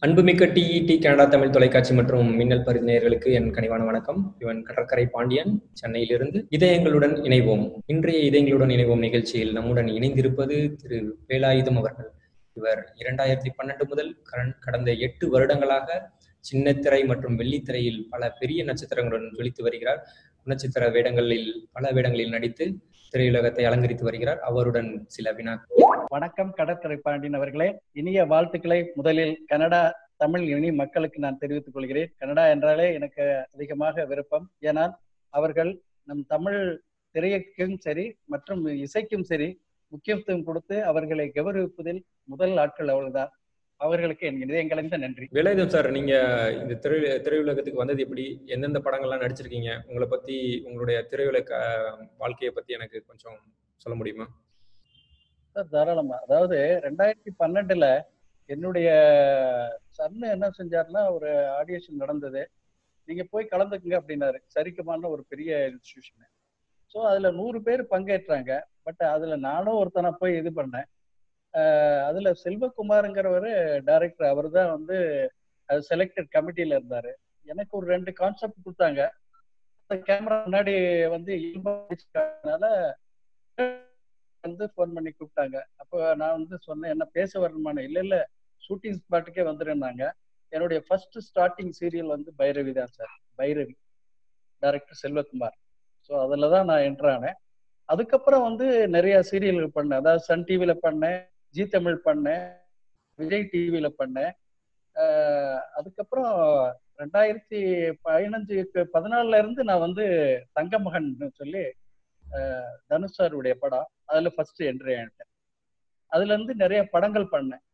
அன்புமிக்க TET Canada Tamil தொலைக்காட்சி மற்றும் மின்னல் பரிதி நேயர்களுக்கு என் கனிவான வணக்கம் இவன் கடற்கரை பாண்டியன் சென்னையிலிருந்து இதயங்களுடன் இணைவோம் இன்றைய இதயங்களுடன் இணைவோம் நிகழ்ச்சியில் நம்முடன் இணைந்திருப்பது திரு வேலாயுதம் அவர்கள் இவர் இரண்டாயிரத்தி பன்னெண்டு முதல் கரண்- கடந்த எட்டு வருடங்களாக சின்னத்திரை மற்றும் வெள்ளித்திரையில் பல பெரிய நட்சத்திரங்களுடன் ஜொலித்து வருகிறார் குணச்சித்திர வேடங்களில் பல வேடங்களில் நடித்து திரையுலகத்தை அலங்கரித்து வருகிறார் அவருடன் சில வினா வணக்கம் கடற்கரை பாண்டியன் அவர்களே இனிய வாழ்த்துக்களை முதலில் கனடா தமிழ் இனி மக்களுக்கு நான் தெரிவித்துக் கொள்கிறேன் கனடா என்றாலே எனக்கு அதிகமாக விருப்பம் ஏனால் அவர்கள் நம் தமிழ் திரைக்கும் சரி மற்றும் இசைக்கும் சரி முக்கியத்துவம் கொடுத்து அவர்களை கௌரவிப்பதில் முதல் ஆட்கள் அவர்கள்தான் அவர்களுக்கு என் இதயங்கலந்த நன்றி வேலாயுதம் சார் நீங்க இந்த திரை திரையுலகத்துக்கு வந்தது எப்படி எந்தெந்த படங்கள்லாம் நடிச்சிருக்கீங்க உங்களை பத்தி உங்களுடைய திரையுலக வாழ்க்கையை பத்தி எனக்கு கொஞ்சம் சொல்ல முடியுமா சார் தாராளமா அதாவது ரெண்டாயிரத்தி பன்னெண்டுல என்னுடைய சன்னு என்ன செஞ்சாருன்னா ஒரு ஆடியேஷன் நடந்தது நீங்க போய் கலந்துக்குங்க அப்படின்னாரு சரிக்குமான ஒரு பெரிய இன்ஸ்டிடியூஷன் ஸோ அதுல நூறு பேர் பங்கேற்றாங்க பட் அதுல நானும் ஒருத்தனை போய் இது பண்ணேன் அஹ் அதுல செல்வகுமாருங்கிறவர் டைரக்டர் அவர் தான் வந்து செலக்டட் கமிட்டியில இருந்தாரு எனக்கு ஒரு ரெண்டு கான்செப்ட் கொடுத்தாங்க கேமரா முன்னாடி வந்து இயல்பானால வந்து ஃபோன் பண்ணி கூப்பிட்டாங்க அப்போ நான் வந்து சொன்னேன் என்ன பேச வரணுமான்னு இல்லை இல்லை ஷூட்டிங் ஸ்பாட்டுக்கே வந்துருந்தாங்க என்னுடைய ஃபர்ஸ்ட் ஸ்டார்டிங் சீரியல் வந்து பைரவி தான் sir Bhairavi director Selvakumar so அதில் தான் நான் என்ட்ரு ஆனேன் அதுக்கப்புறம் வந்து நிறைய சீரியல்கள் பண்ணேன் அதாவது சன் டிவியில பண்ணேன் ஜி தமிழ் பண்ணேன் விஜய் டிவியில பண்ணேன் ஆஹ் அதுக்கப்புறம் ரெண்டாயிரத்தி பதினஞ்சுக்கு பதினாலுல இருந்து நான் வந்து தங்கமகன் சொல்லி ஆஹ் தனுஷ் சாருடைய படம் அதுல ஃபர்ஸ்ட் என்ட்ரி ஆயிட்டேன் அதுல இருந்து நிறைய படங்கள் பண்ணேன்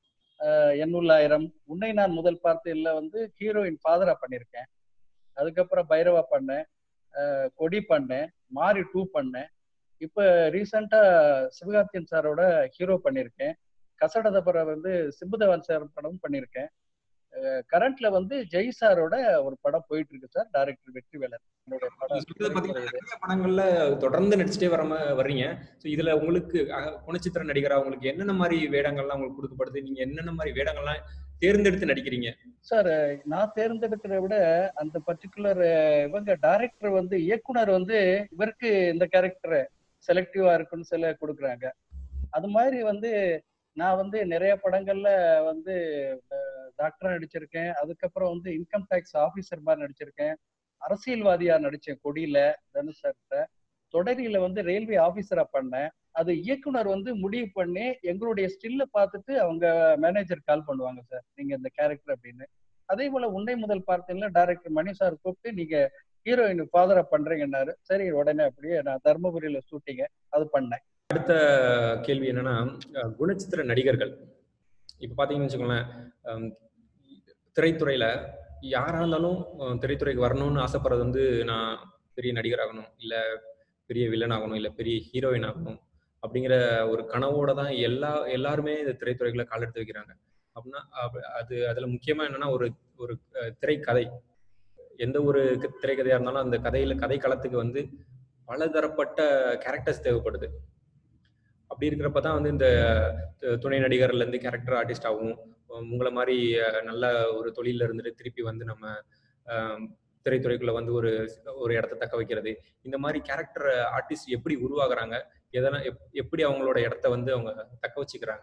ஆஹ் எண்ணுள்ளாயிரம் உன்னை நான் முதல் பார்த்ததில் வந்து ஹீரோயின் ஃபாதரா பண்ணியிருக்கேன் அதுக்கப்புறம் பைரவா பண்ணேன் ஆஹ் கொடி பண்ணேன் மாரி டூ பண்ணேன் இப்போ ரீசெண்டா சிவகார்த்தியன் சாரோட ஹீரோ பண்ணியிருக்கேன் கசடதபுரம் வந்து சிம்புதவன் சார் படம் பண்ணியிருக்கேன் கரண்ட்ல வந்து ஜெய் சாரோட ஒரு படம் போயிட்டு இருக்கு சார் டைரக்டர் வெற்றிவேலன் என்னுடைய நீங்க சொல்றது பாத்தீங்கன்னா படம் நிறைய படங்கள்ல தொடர்ந்து நடிச்சுட்டே வர ம- வர்றீங்க ஸோ இதுல உங்களுக்கு அஹ், குணச்சித்திர நடிகரா உங்களுக்கு என்னென்ன மாதிரி வேடங்கள்லாம் உங்களுக்கு கொடுக்கப்படுது நீங்க என்னென்ன மாதிரி வேடங்கள்லாம் தேர்ந்தெடுத்து நடிக்கிறீங்க சார் நான் தேர்ந்தெடுக்கிறத விட அந்த பர்டிகுலர் இவங்க டைரக்டர் வந்து இயக்குனர் வந்து இவருக்கு இந்த கேரக்டர் செலக்டிவா இருக்குன்னு சில கொடுக்குறாங்க அது மாதிரி வந்து நான் வந்து நிறைய படங்கள்ல வந்து டாக்டரா நடிச்சிருக்கேன் அதுக்கப்புறம் வந்து இன்கம் டேக்ஸ் ஆபீசர் மாதிரி நடிச்சிருக்கேன் அரசியல்வாதியா நடிச்சேன் கொடியில தனுஷ் சார்கிட்ட தொடரியில வந்து ரயில்வே ஆபீசரா பண்ணேன் அது இயக்குனர் வந்து முடிவு பண்ணி எங்களுடைய ஸ்டில்ல பார்த்துட்டு அவங்க மேனேஜர் கால் பண்ணுவாங்க சார் நீங்க இந்த கேரக்டர் அப்படின்னு அதே போல உன்னை முதல் பார்த்தீங்கன்னா டைரக்டர் மணி சார் கூப்பிட்டு நீங்க ஹீரோயின் ஃபாதரா பண்றீங்கன்னாரு சரி உடனே அப்படியே நான் தர்மபுரியில ஷூட்டிங்க அது பண்ணேன் அடுத்த கேள்வி என்னன்னா அஹ், குணச்சித்திர நடிகர்கள் இப்ப பாத்தீங்கன்னு வச்சுக்கோங்களேன் அஹ், திரைத்துறையில யாரா இருந்தாலும் அஹ், திரைத்துறைக்கு வரணும்னு ஆசைப்படுறது வந்து நான் பெரிய நடிகர் ஆகணும் இல்ல பெரிய வில்லன் ஆகணும் இல்ல பெரிய ஹீரோயின் ஆகணும் அப்படிங்கிற ஒரு கனவோட தான் எல்லா எல்லாருமே இந்த திரைத்துறைகளை கால் எடுத்து வைக்கிறாங்க அப்படின்னா அப்ப- அது அதுல முக்கியமா என்னன்னா ஒரு ஒரு அஹ், திரைக்கதை எந்த ஒரு க- திரைக்கதையா இருந்தாலும் அந்த கதையில கதை களத்துக்கு வந்து பலதரப்பட்ட கேரக்டர்ஸ் தேவைப்படுது அப்படி இருக்கிறப்ப தான் வந்து இந்த து- துணை நடிகர்ல இருந்து கேரக்டர் ஆர்டிஸ்ட் ஆகும் உம் உங்களை மாதிரி அஹ், நல்ல ஒரு தொழில இருந்துட்டு திருப்பி வந்து நம்ம ஆம், திரைத்துறைக்குள்ள வந்து ஒரு ஒரு இடத்த தக்க வைக்கிறது இந்த மாதிரி கேரக்டர் ஆர்டிஸ்ட் எப்படி உருவாகுறாங்க எதனா எப்- எப்படி அவங்களோட இடத்த வந்து அவங்க தக்க வச்சுக்கிறாங்க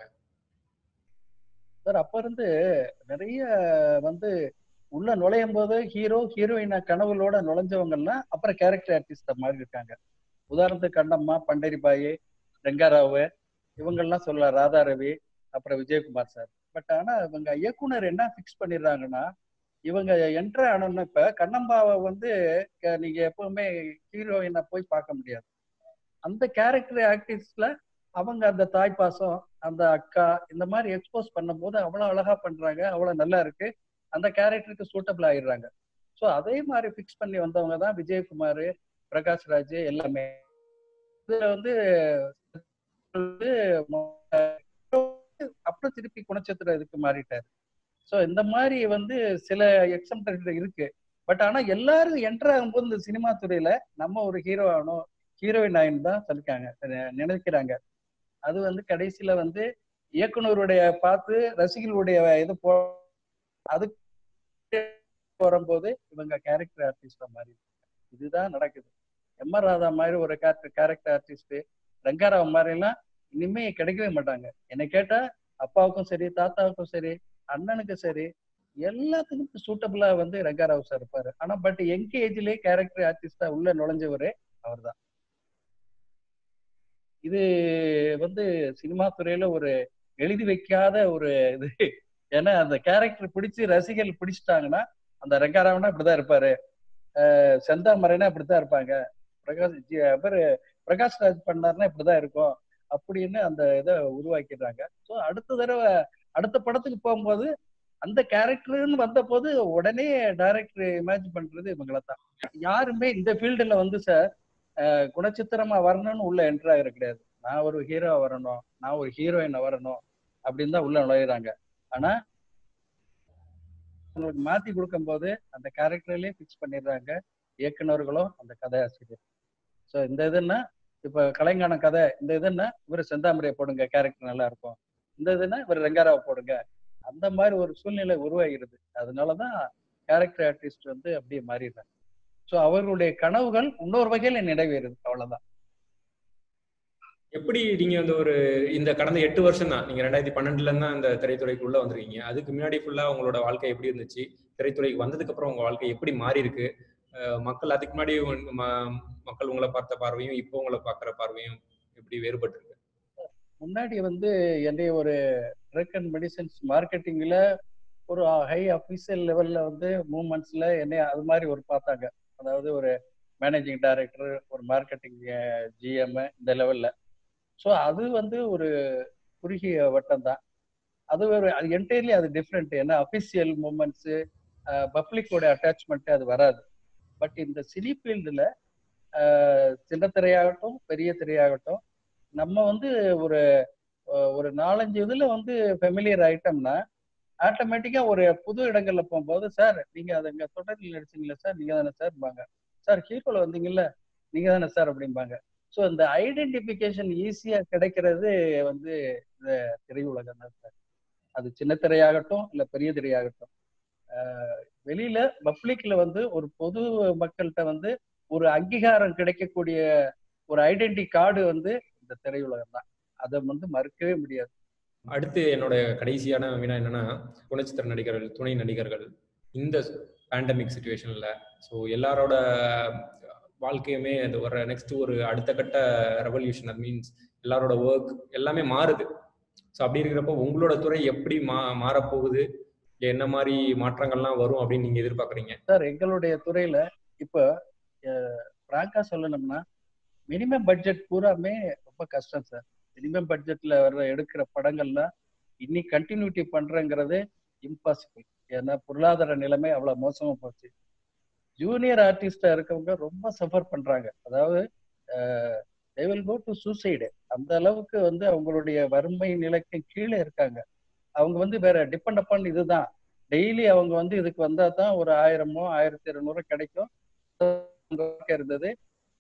சார் அப்ப இருந்து நிறைய வந்து உள்ள நுழையும் போது ஹீரோ ஹீரோயினா கனவுகளோட நுழைஞ்சவங்க எல்லாம் அப்புறம் கேரக்டர் ஆர்டிஸ்ட் மாதிரி இருக்காங்க உதாரணத்துக்கு கண்ணம்மா பண்டரிபாய் ரெங்காராவு இவங்கெல்லாம் சொல்லலாம் ராதா ரவி அப்புறம் விஜயகுமார் சார் பட் ஆனா இவங்க இயக்குனர் என்ன ஃபிக்ஸ் பண்ணிடுறாங்கன்னா இவங்க என்ட்ரு ஆனோன்னு இப்ப கண்ணம்பாவை வந்து க- நீங்க எப்பவுமே ஹீரோயினை போய் பார்க்க முடியாது அந்த கேரக்டர் ஆக்டிவ்ஸ்ல அவங்க அந்த தாய் பாசம் அந்த அக்கா இந்த மாதிரி எக்ஸ்போஸ் பண்ணும்போது அவ்வளவு அழகா பண்றாங்க அவ்வளவு நல்லா இருக்கு அந்த கேரக்டருக்கு சூட்டபிள் ஆயிடுறாங்க ஸோ அதே மாதிரி ஃபிக்ஸ் பண்ணி வந்தவங்க தான் விஜயகுமார் பிரகாஷ்ராஜ் எல்லாமே இதுல வந்து வந்து அப்புறம் திருப்பி குணச்சத்திர இதுக்கு மாறிட்டாரு ஸோ இந்த மாதிரி வந்து சில எக்ஸாம்பிள் இருக்கு பட் ஆனா எல்லாரும் என்டர் ஆகும்போது இந்த சினிமா துறையில நம்ம ஒரு ஹீரோ ஆகணும் ஹீரோயின் ஆயின்னு தான் சொல்லிருக்காங்க அஹ் நினைக்கிறாங்க அது வந்து கடைசியில வந்து இயக்குனருடைய பார்த்து ரசிகர்களுடைய இது போ அதுக்கு வரும்போது இவங்க கேரக்டர் ஆர்டிஸ்டா மாறி இதுதான் நடக்குது எம் ஆர் ராதா மாதிரி ஒரு கேரக்டர் ஆர்டிஸ்ட் ரங்காராவ் மாதிரி எல்லாம் இனிமே கிடைக்கவே மாட்டாங்க என்னை கேட்டா அப்பாவுக்கும் சரி தாத்தாவுக்கும் சரி அண்ணனுக்கும் சரி எல்லாத்துக்கும் சூட்டபிளா வந்து ரங்காராவ் சார் இருப்பாரு ஆனா பட் எங்க ஏஜ்லயே கேரக்டர் ஆர்டிஸ்டா உள்ள நுழைஞ்சவரு அவர்தான் இது வந்து சினிமா துறையில ஒரு எழுதி வைக்காத ஒரு இது ஏன்னா அந்த கேரக்டர் பிடிச்சு ரசிகர்கள் பிடிச்சிட்டாங்கன்னா அந்த ரங்காராவனா இப்படிதான் இருப்பாரு அஹ் செந்தாமரைனா இப்படித்தான் இருப்பாங்க பிரகாஷ் ஜி- அவரு பிரகாஷ் ராஜ் பண்ணாருன்னா இப்படிதான் இருக்கும் அப்படின்னு அந்த இதை உருவாக்கிடுறாங்க ஸோ அடுத்த தடவை அடுத்த படத்துக்கு போகும்போது அந்த கேரக்டர்னு வந்த போது உடனே டைரக்டர் இமேஜின் பண்றது இவங்கள தான் யாருமே இந்த ஃபீல்டுல வந்து சார் குணச்சித்திரமா வரணும்னு உள்ள என்ட்ரு ஆகிற கிடையாது நான் ஒரு ஹீரோ வரணும் நான் ஒரு ஹீரோயினை வரணும் அப்படின்னு தான் உள்ள நுழையிறாங்க ஆனா உங்களுக்கு மாத்தி கொடுக்கும்போது அந்த கேரக்டர்லயே ஃபிக்ஸ் பண்ணிடுறாங்க இயக்குனர்களும் அந்த கதையாசிரியர் ஸோ இந்த இதுன்னா இப்ப கலைஞான கதை இந்த இதுன்னா இவர் செந்தாமரையை போடுங்க கேரக்டர் நல்லா இருக்கும் இந்த இதுன்னா இவர் ரெங்காராவை போடுங்க அந்த மாதிரி ஒரு சூழ்நிலை உருவாகிறது அதனாலதான் கேரக்டர் ஆர்டிஸ்ட் வந்து அப்படியே மாறிடுறாங்க ஸோ அவர்களுடைய கனவுகள் இன்னொரு வகையில நிறைவேறுது அவ்வளவுதான் எப்படி நீங்க வந்து ஒரு இந்த கடந்த எட்டு வருஷம் தான் நீங்க ரெண்டாயிரத்தி பன்னெண்டுல இருந்தா இந்த திரைத்துறைக்குள்ள வந்திருக்கீங்க அதுக்கு முன்னாடி ஃபுல்லா உங்களோட வாழ்க்கை எப்படி இருந்துச்சு திரைத்துறைக்கு வந்ததுக்கு அப்புறம் உங்க வாழ்க்கை எப்படி மாறி இருக்கு அஹ் மக்கள் அதுக்கு முன்னாடி உங்க- ம- மக்கள் உங்களை பார்த்த பார்வையும் இப்போ உங்களை பார்க்குற பார்வையும் எப்படி வேறுபட்டு இருக்கு முன்னாடி வந்து என்னைய ஒரு ட்ரக் அண்ட் மெடிசன்ஸ் மார்க்கெட்டிங்ல ஒரு ஹை அஃபீஷியல் லெவல்ல வந்து மூமெண்ட்ஸ்ல என்னைய அது மாதிரி ஒரு பார்த்தாங்க அதாவது ஒரு மேனேஜிங் டைரக்டர் ஒரு மார்க்கெட்டிங் ஜிஎம் இந்த லெவல்ல ஸோ அது வந்து ஒரு குறுகிய வட்டம் தான் அது ஒரு அது என்டையர்லி அது டிஃப்ரெண்ட் ஏன்னா அஃபிஷியல் மூமெண்ட்ஸு பப்ளிக்கோட அட்டாச்மெண்ட் அது வராது பட் இந்த சினி ஃபீல்டில் சின்ன திரையாகட்டும் பெரிய திரையாகட்டும் நம்ம வந்து ஒரு அஹ், ஒரு நாலஞ்சு இதுல வந்து ஃபெமிலியர் ஆயிட்டோம்னா ஆட்டோமேட்டிக்கா ஒரு புது இடங்கள்ல போகும்போது சார் நீங்க அதை இங்க தொடரில் நடிச்சீங்களா சார் நீங்க தானே சார் பாங்க சார் ஹீரோல வந்தீங்கல்ல நீங்க தானே சார் அப்படிம்பாங்க ஸோ இந்த ஐடென்டிபிகேஷன் ஈஸியா கிடைக்கிறது வந்து இந்த திரையுலகம் தான் சார் அது சின்ன திரையாகட்டும் இல்ல பெரிய திரையாகட்டும் அஹ், வெளியில பப்ளிக்ல வந்து ஒரு பொது மக்கள்கிட்ட வந்து ஒரு அங்கீகாரம் கிடைக்கக்கூடிய ஒரு ஐடென்டி கார்டு வந்து இந்த திரையுலகம் தான் அதை வந்து மறுக்கவே முடியாது அடுத்து என்னோட கடைசியான வினா என்னன்னா குணச்சித்திர நடிகர்கள் துணை நடிகர்கள் இந்த பேண்டமிக் சுச்சுவேஷன்ல ஸோ எல்லாரோட வாழ்க்கையுமே அது வர நெக்ஸ்ட் ஒரு அடுத்த கட்ட ரெவல்யூஷன் அது மீன்ஸ் எல்லாரோட ஒர்க் எல்லாமே மாறுது ஸோ அப்படி இருக்கிறப்போ உங்களோட துறை எப்படி மா மாறப்போகுது என்ன மாதிரி மாற்றங்கள்லாம் வரும் அப்படின்னு நீங்க எதிர்பார்க்குறீங்க சார் எங்களுடைய துறையில இப்போ ஃப்ராங்கா சொல்லணும்னா மினிமம் பட்ஜெட் பூராமே ரொம்ப கஷ்டம் சார் மினிமம் பட்ஜெட்ல வர்ற எடுக்கிற படங்கள்லாம் இன்னி கண்டினியூட்டி பண்றேங்கிறது இம்பாசிபிள் ஏன்னா பொருளாதார நிலைமை அவ்வளவு மோசமா போச்சு ஜூனியர் ஆர்டிஸ்டா இருக்கவங்க ரொம்ப சஃபர் பண்றாங்க அதாவது they will go to suicide அந்த அளவுக்கு வந்து அவங்களுடைய வறுமை நிலைக்கு கீழே இருக்காங்க அவங்க வந்து வேற டிபெண்ட் அப்பான் இதுதான் டெய்லி அவங்க வந்து இதுக்கு வந்தா தான் ஒரு ஆயிரமோ ஆயிரத்தி இருநூறு கிடைக்கும் இருந்தது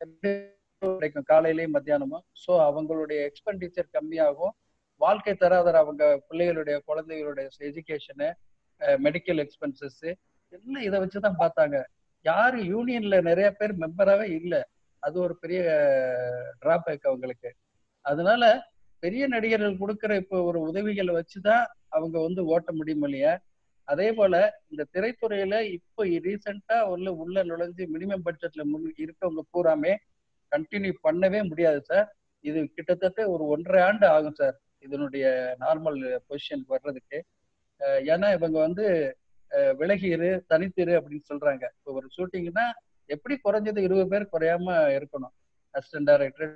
கிடைக்கும் காலையிலயும் மத்தியானமும் ஸோ அவங்களுடைய எக்ஸ்பெண்டிச்சர் கம்மியாகும் வாழ்க்கை தராதர அவங்க பிள்ளைகளுடைய குழந்தைகளுடைய எஜுகேஷனு மெடிக்கல் எக்ஸ்பென்சஸ் எல்லாம் இதை வச்சுதான் பார்த்தாங்க யாரு யூனியன்ல நிறைய பேர் மெம்பராகவே இல்லை அது ஒரு பெரிய டிராபேக் அவங்களுக்கு அதனால பெரிய நடிகர்கள் கொடுக்குற இப்போ ஒரு உதவிகளை வச்சுதான் அவங்க வந்து ஓட்ட முடியும் இல்லையா அதே போல இந்த திரைத்துறையில இப்போ ரீசெண்டா உள்ள உள்ள நுழைஞ்சு மினிமம் பட்ஜெட்ல இருக்கவங்க பூராமே கண்டினியூ பண்ணவே முடியாது சார் இது கிட்டத்தட்ட ஒரு ஒன்றரை ஆண்டு ஆகும் சார் இதனுடைய நார்மல் பொசிஷனுக்கு வர்றதுக்கு ஏன்னா இவங்க வந்து விலகிரு தனித்திரு அப்படின்னு சொல்றாங்க இப்போ ஒரு ஷூட்டிங்னா எப்படி குறைஞ்சது இருபது பேர் குறையாம இருக்கணும் அசிஸ்டன்ட் டைரக்டர்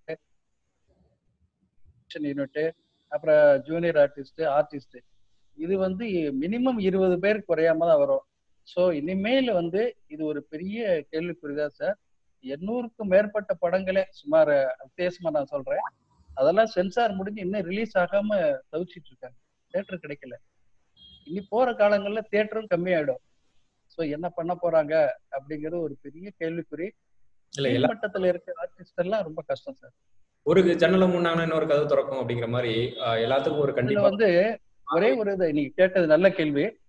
யூனிட் அப்புறம் ஜூனியர் ஆர்டிஸ்ட் ஆர்டிஸ்ட் இது வந்து மினிமம் இருபது பேர் குறையாம தான் வரும் ஸோ இனிமேல் வந்து இது ஒரு பெரிய கேள்விக்குறிதான் சார் எண்ணூறுக்கும் மேற்பட்ட படங்களே சுமார் வித்தியாசமா நான் சொல்றேன் அதெல்லாம் சென்சார் முடிஞ்சு இன்னும் ரிலீஸ் ஆகாம தவிச்சிட்டு இருக்காங்க தேட்டர் கிடைக்கல இனி போற காலங்கள்ல தேட்டரும் கம்மியாயிடும் ஸோ என்ன பண்ண போறாங்க அப்படிங்கிறது ஒரு பெரிய கேள்விக்குறி மட்டத்துல இருக்க ஆர்டிஸ்ட் எல்லாம் ரொம்ப கஷ்டம் சார் ஒரு ஜன்னல முன்னான இன்னொரு கதவு திறக்கும் அப்படிங்கிற மாதிரி எல்லாத்துக்கும் ஒரு கண்டிப்பா வந்து ஒரே ஒரு இது நீங்க கேட்டது நல்ல கேள்வி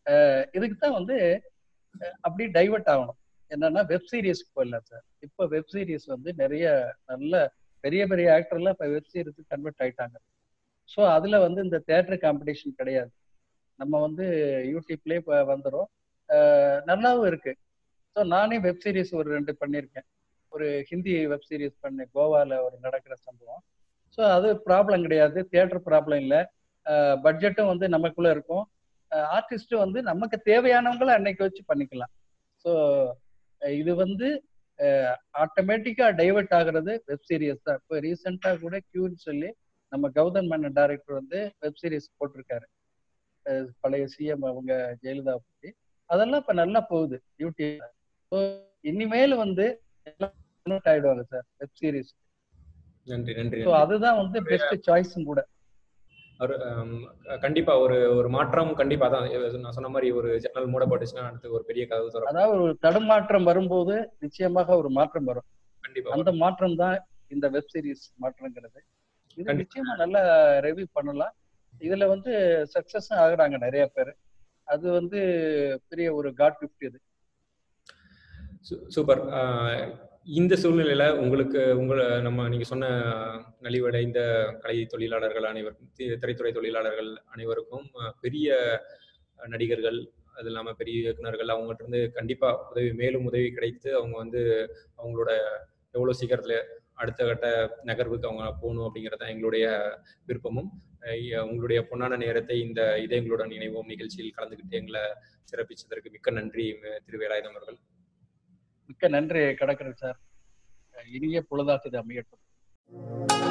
இதுக்கு தான் வந்து அப்படி டைவர்ட் ஆகணும் என்னன்னா வெப் சீரிஸ்க்கு போயிடலாம் சார் இப்போ வெப் சீரிஸ் வந்து நிறைய நல்ல பெரிய பெரிய ஆக்டர்லாம் இப்போ வெப் சீரிஸுக்கு கன்வெர்ட் ஆயிட்டாங்க ஸோ அதுல வந்து இந்த தேட்டர் காம்படிஷன் கிடையாது நம்ம வந்து யூடியூப்லேயே இப்போ வந்துடும் நல்லாவும் இருக்கு ஸோ நானே வெப் சீரிஸ் ஒரு ரெண்டு பண்ணியிருக்கேன் ஒரு ஹிந்தி வெப் சீரிஸ் பண்ணேன் கோவாவில் ஒரு நடக்கிற சம்பவம் ஸோ அது ப்ராப்ளம் கிடையாது தியேட்டர் ப்ராப்ளம் இல்லை பட்ஜெட்டும் வந்து நமக்குள்ள இருக்கும் ஆர்டிஸ்ட்டும் வந்து நமக்கு தேவையானவங்களை அன்னைக்கு வச்சு பண்ணிக்கலாம் ஸோ இது வந்து ஆட்டோமேட்டிக்கா டைவெர்ட் ஆகுறது வெப் சீரிஸ் தான் இப்போ ரீசெண்டாக கூட கியூன்னு சொல்லி நம்ம கௌதம் மேனன் டைரக்டர் வந்து வெப் சீரிஸ் போட்டிருக்காரு பழைய சிஎம் அவங்க ஜெயலலிதா பற்றி அதெல்லாம் இப்போ நல்லா போகுது யூடியூப்ல ஸோ இனிமேல் வந்து ஆயிடுவாங்க சார் வெப் சீரிஸ் நன்றி நன்றி ஸோ அதுதான் வந்து பெஸ்ட் சாய்ஸும் கூட ஒரு கண்டிப்பா ஒரு ஒரு மாற்றம் கண்டிப்பா தான் நான் சொன்ன மாதிரி ஒரு ஜன்னல் மூடப்பட்டுச்சுன்னா அடுத்து ஒரு பெரிய கதவு தரும் அதாவது ஒரு தடுமாற்றம் வரும்போது நிச்சயமாக ஒரு மாற்றம் வரும் கண்டிப்பா அந்த மாற்றம் தான் இந்த வெப் சீரிஸ் மாற்றங்கிறது இது நிச்சயமா நல்லா ரெவியூ பண்ணலாம் இதுல வந்து சக்சஸும் ஆகுறாங்க நிறைய பேர் அது வந்து பெரிய ஒரு காட் கிஃப்ட் இது சூப்பர் இந்த சூழ்நிலையில உங்களுக்கு உங்களை நம்ம நீங்க சொன்ன நலிவடைந்த கலை தொழிலாளர்கள் அனைவருக்கும் திரைத்துறை தொழிலாளர்கள் அனைவருக்கும் பெரிய நடிகர்கள் அது இல்லாம பெரிய இயக்குநர்கள் அவங்ககிட்ட இருந்து கண்டிப்பா உதவி மேலும் உதவி கிடைத்து அவங்க வந்து அவங்களோட எவ்வளவு சீக்கிரத்துல அடுத்த கட்ட நகர்வுக்கு அவங்க போகணும் அப்படிங்கிறது எங்களுடைய விருப்பமும் உங்களுடைய பொன்னான நேரத்தை இந்த இதயங்களோட நினைவோம் நிகழ்ச்சியில் கலந்துக்கிட்டு எங்களை சிறப்பிச்சதற்கு மிக்க நன்றி திரு வேலாயுதம் அவர்கள் மிக்க நன்றி கடற்கரை சார் இனிய பொழுதாக்குது அமையட்டும்